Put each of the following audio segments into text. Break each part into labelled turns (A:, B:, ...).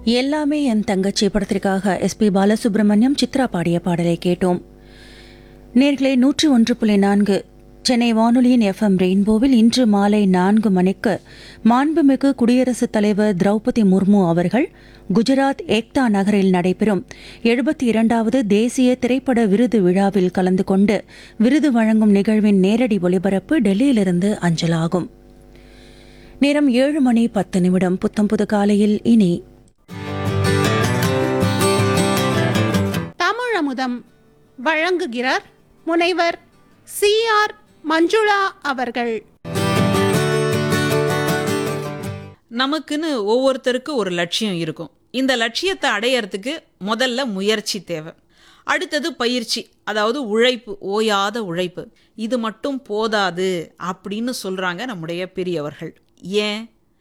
A: எல்லாமே என் தங்கச்சி படத்திற்காக எஸ்பி பாலசுப்ரமணியம் சித்ரா பாடிய பாடலை கேட்டோம் நேர்களே நூற்றி ஒன்று புள்ளி நான்கு சென்னை வானொலியின் எஃப்எம் ரெயின்போவில் இன்று மாலை நான்கு மணிக்கு மாண்புமிகு குடியரசுத் தலைவர் திரௌபதி முர்மு அவர்கள் குஜராத் ஏக்தா நகரில் நடைபெறும் எழுபத்தி இரண்டாவது தேசிய திரைப்பட விருது விழாவில் கலந்து கொண்டு விருது வழங்கும் நிகழ்வின் நேரடி ஒலிபரப்பு டெல்லியிலிருந்து அஞ்சலாகும் நேரம் ஏழு மணி பத்து நிமிடம் புத்தம்புது காலையில் இனி
B: தமிழமுதம் வழங்குகிறார் முனைவர் சி ஆர் மஞ்சுளா அவர்கள்
C: நமக்குன்னு ஒவ்வொருத்தருக்கு ஒரு லட்சியம் இருக்கும் இந்த லட்சியத்தை அடையறதுக்கு முதல்ல முயற்சி தேவை அடுத்தது பயிற்சி அதாவது உழைப்பு ஓயாத உழைப்பு இது மட்டும் போதாது அப்படின்னு சொல்றாங்க நம்முடைய பெரியவர்கள் ஏன்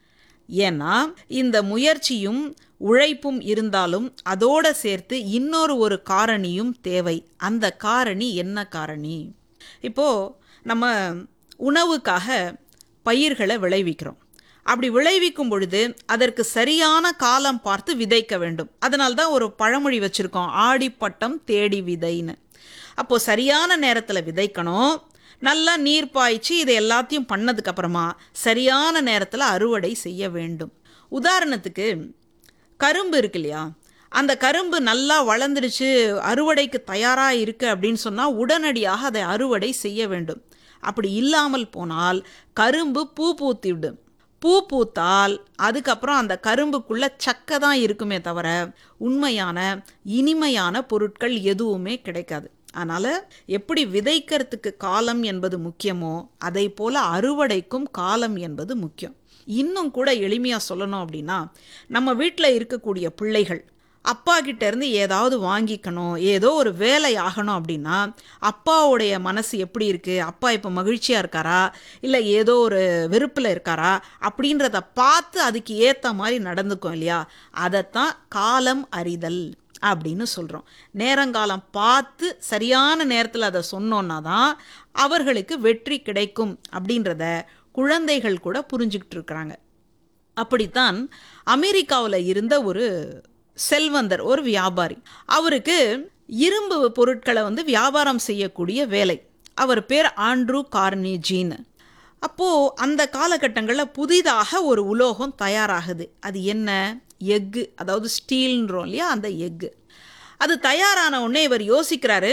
C: ஏன்னா இந்த முயற்சியும் உழைப்பும் இருந்தாலும் அதோட சேர்த்து இன்னொரு ஒரு காரணியும் தேவை அந்த காரணி என்ன காரணி இப்போ நம்ம உணவுக்காக பயிர்களை விளைவிக்கிறோம் அப்படி விளைவிக்கும் பொழுது அதற்கு சரியான காலம் பார்த்து விதைக்க வேண்டும் அதனால தான் ஒரு பழமொழி வச்சுருக்கோம் ஆடிப்பட்டம் தேடி விதைன்னு அப்போது சரியான நேரத்தில் விதைக்கணும் நல்லா நீர் பாய்ச்சி இதை எல்லாத்தையும் பண்ணதுக்கு அப்புறமா சரியான நேரத்தில் அறுவடை செய்ய வேண்டும் உதாரணத்துக்கு கரும்பு இருக்கு இல்லையா அந்த கரும்பு நல்லா வளர்ந்துடுச்சு அறுவடைக்கு தயாராக இருக்குது அப்படின்னு சொன்னால் உடனடியாக அதை அறுவடை செய்ய வேண்டும் அப்படி இல்லாமல் போனால் கரும்பு பூ பூத்தி விடும் பூ பூத்தால் அதுக்கப்புறம் அந்த கரும்புக்குள்ள சக்கை தான் இருக்குமே தவிர உண்மையான இனிமையான பொருட்கள் எதுவுமே கிடைக்காது அதனால் எப்படி விதைக்கிறதுக்கு காலம் என்பது முக்கியமோ அதை போல அறுவடைக்கும் காலம் என்பது முக்கியம் இன்னும் கூட எளிமையாக சொல்லணும் அப்படின்னா நம்ம வீட்டில் இருக்கக்கூடிய பிள்ளைகள் அப்பா கிட்ட இருந்து ஏதாவது வாங்கிக்கணும் ஏதோ ஒரு வேலை ஆகணும் அப்படின்னா அப்பாவுடைய மனசு எப்படி இருக்கு அப்பா இப்போ மகிழ்ச்சியா இருக்காரா இல்லை ஏதோ ஒரு வெறுப்பில் இருக்காரா அப்படின்றத பார்த்து அதுக்கு ஏற்ற மாதிரி நடந்துக்கும் இல்லையா அதைத்தான் காலம் அறிதல் அப்படின்னு சொல்கிறோம் நேரங்காலம் பார்த்து சரியான நேரத்தில் அதை சொன்னோன்னா தான் அவர்களுக்கு வெற்றி கிடைக்கும் அப்படின்றத குழந்தைகள் கூட புரிஞ்சுக்கிட்டு இருக்கிறாங்க அப்படித்தான் அமெரிக்காவில் இருந்த ஒரு செல்வந்தர் ஒரு வியாபாரி அவருக்கு இரும்பு பொருட்களை வந்து வியாபாரம் செய்யக்கூடிய வேலை அவர் பேர் ஆண்ட்ரூ கார்னிஜின்னு அப்போது அந்த காலகட்டங்களில் புதிதாக ஒரு உலோகம் தயாராகுது அது என்ன எக்கு அதாவது ஸ்டீல்ன்றோம் இல்லையா அந்த எக்கு அது தயாரான உடனே இவர் யோசிக்கிறாரு